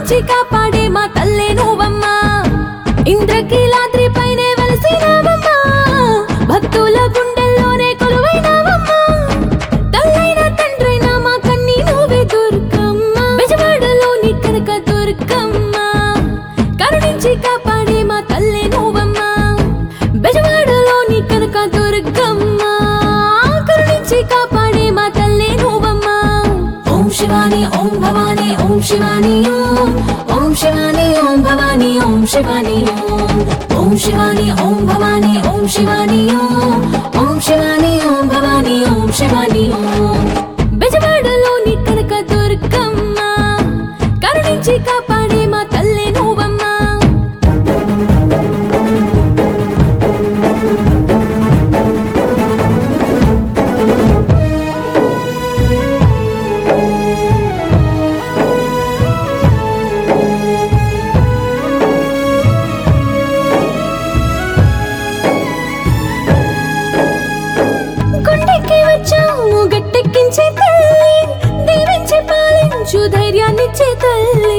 కరుణించి కాపాడే మా తల్లే నువ్వమ్మా ఇంద్రకీలాద్రి పైనే వలసినావమ్మా భక్తుల గుండెల్లోనే కొలువైనావమ్మా తల్లైన తండ్రైన మా కన్ని నువ్వే దుర్గమ్మ బెజవాడలోని కనక దుర్గమ్మ కరుణించి కాపాడే మా తల్లే నువ్వమ్మా బెజవాడలోని కనక దుర్గమ్మ కరుణించి కాపాడే మా తల్లే నువ్వమ్మా ఓం శివాని ఓం భవాని ఓం శివాని ఓం ఓం శివాని ఓం భవాని ఓం శివాని ఓం ఓం శివాని ఓం భవాని ఓం శివాని ఓం ఓం శివాని ఓం భవాని ఓం శివాని ఓం బెజవాడలోని కనక దుర్గమ్మ కరుణించి కాపాడే మా తల్లే నువ్వమ్మా గుండెకి వచ్చాము గట్టెక్కించే తల్లి దీవించి పాలించు ధైర్యాన్నిచ్చే తల్లి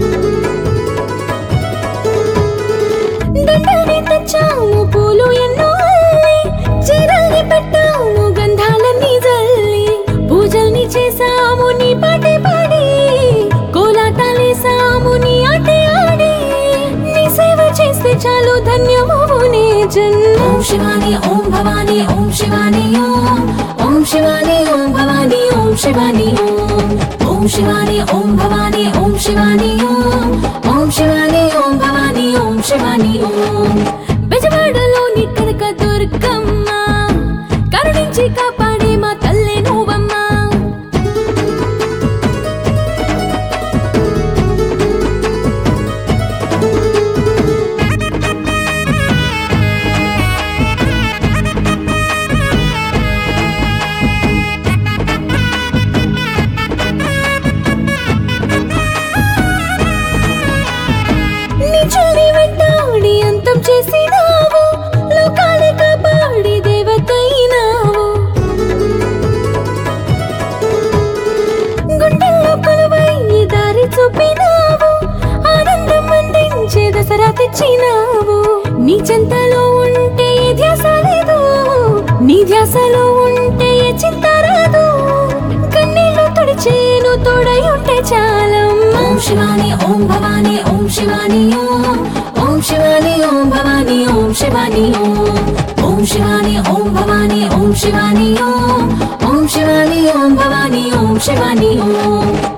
దండని తెచ్చాము పూలు ఎన్నో అల్లి చీరల్ని పెట్టాము గంధాలన్నీ జల్లి పూజల్ని చేసాము నీ పాటే పాడి కోలాటాలేసాము నీ ఆటే ఆడి నీ సేవ చేస్తే చాలు ధన్యమవునే జన్మ ఓం శివాని ఓం భవాని ఓం శివాని ఓం ఓం శివాని ఓం భవాని ఓం శివాని ఓం ఓం శివాని ఓం భవాని ఓం శివాని ఓం ఓం శివాని ఓం భవాని ఓం శివాని ఓం బెజవాడలోని కనక దుర్గమ్మ కరుణించి కాపాడే మా తల్లే నువ్వమ్మా నిజాన్ని వెంటాడి అంతం చేసినావు లోకాలే కాపాడి దేవతైనావు గుండెల్లో కొలువై ఈ దారి చూపినావు ఆనందం అందించే దసరా తెచ్చినావు నీ చెంతలో ఉంటే ఏ ధ్యాస లేదు నీ ధ్యాసలో ఉంటే ఏ చింత రాదు కన్నీళ్ళు తుడిచేను తోడై ఉంటే చాలమ్మా ఓం శివాని ఓం భవాని ఓం శివాని ఓం ఓం శివాని ఓం భవాని ఓం శివాని ఓం ఓం శివాని ఓం భవాని ఓం శివాని ఓం ఓం శివాని ఓం భవాని ఓం శివాని ఓం